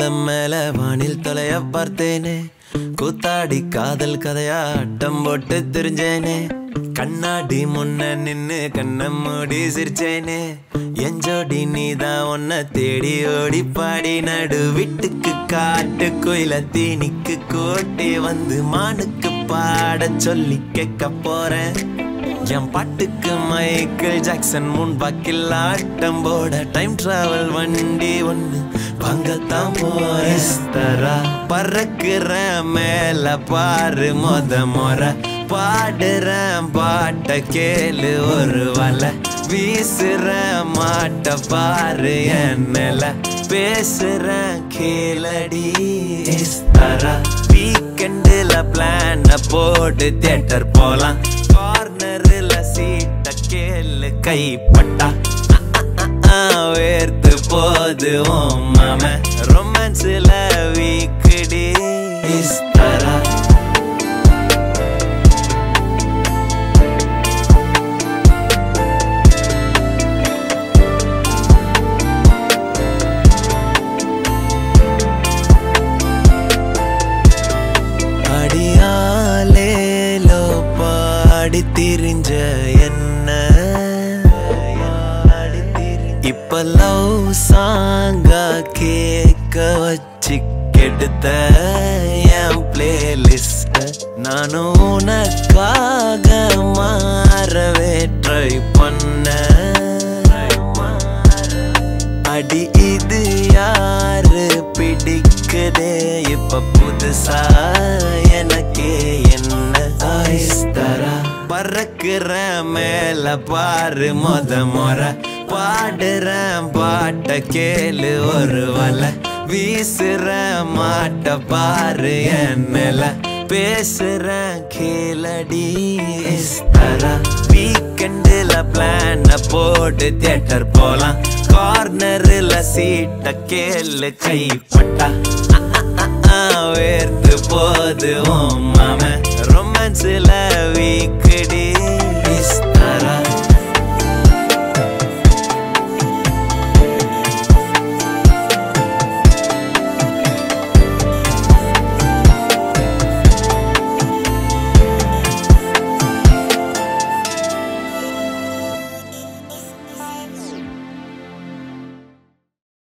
மேல வானில் தொலைய பார்த்தேனே கூத்தாடி காதல் கதையா அட்டம் போட்டு தெரிஞ்சேனே கண்ணாடி முன்ன நின்னு கண்ண மூடி சிரிச்சேனே என் ஜோடி நீதான் உன்னை தேடி ஓடி பாடி நடு வீட்டுக்கு காட்டு கோயில தீனிக்கு கோட்டி வந்து மானுக்கு பாட சொல்லி கேட்க போறேன் என் பாட்டுக்கு மைக்கேல் ஜாக்சன் முன் பாக்கில் ஆட்டம் போட டைம் டிராவல் வண்டி ஒண்ணு வாங்கத்தான் போறா பறக்குற மேல பாரு மொத முறை பாடுறேன் பாட்ட கேளு ஒரு வலை வீசுற மாட்ட பாரு என் நில பேசுறேன் கேளடி தரா வீக்கெண்டுல பிளான போட்டு தியேட்டர் போலாம் கார்னர்ல சீட்ட கேளு கைப்பட்டா வேர்த்து போது உன் மாம ரொமான்ஸ்ல வீக்குடி இஸ்தரா அடியாலேலோ பாடி திரிஞ்ச என்ன இப்ப லவ் சாங்கா கேட்க வச்சு கெடுத்த என் பிளேலிஸ்ட நானும் உனக்காக மாறவே ட்ரை பண்ண அடி இது யாரு பிடிக்குதே இப்ப புதுசா எனக்கே என்ன ஐஸ் தரா பறக்குற மேல பாரு மொத முறை பாடுறேன் பாட்ட கேளு ஒரு வலை வீசுற மாட்ட பாரு என் நில பேசுறேன் கேளடி தரா வீக்கெண்டுல பிளான போட்டு தியேட்டர் போலாம் கார்னர்ல சீட்ட கேளு கைப்பட்டா வேர்த்து போது உன்